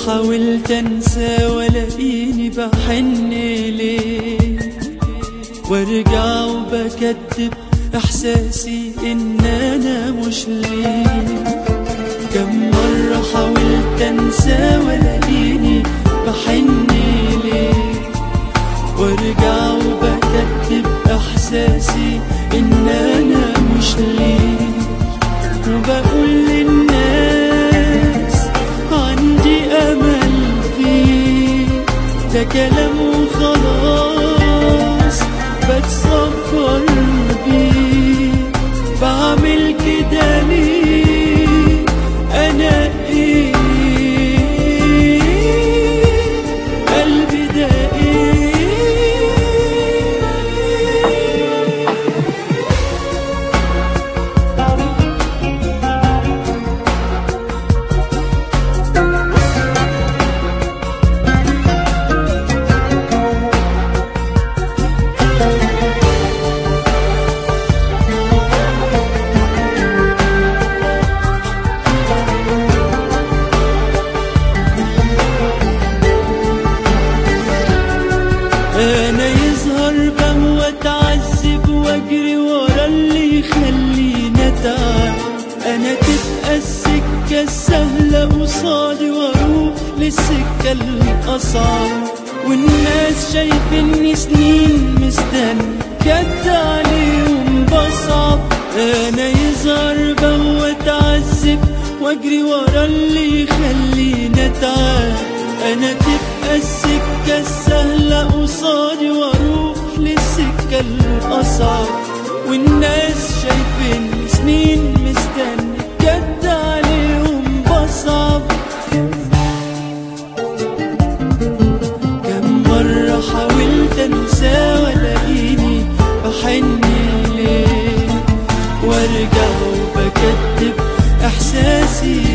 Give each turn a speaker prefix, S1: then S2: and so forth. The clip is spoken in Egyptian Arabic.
S1: حاولت انسى ولاقيني بحن ليه وارجع وبكتب احساسي ان انا مش ليه كم مرة حاولت انسى ولاقيني بحن ليه وارجع وبكتب احساسي ان انا مش ليه وبقول للناس عندي امل فيه ده كلام وخلاص بتصفر بيه بعمل كده ليه انا ايه قلبي ده ايه انا يظهر بهوى اتعذب واجري ورا اللي يخليني اتعب انا تبقى السكه السهله قصادي واروح للسكه الاصعب والناس شايفيني سنين مستني كد عليهم بصعب انا يظهر بهوى اتعذب واجري ورا اللي يخليني اتعب انا تبقى السكه السهله قصادي واروح للسكه الاصعب والناس شايفيني سنين مستني جد عليهم بصعب كم مرة حاولت انسى ولاقيني بحن ليه وارجع وبكتب احساسي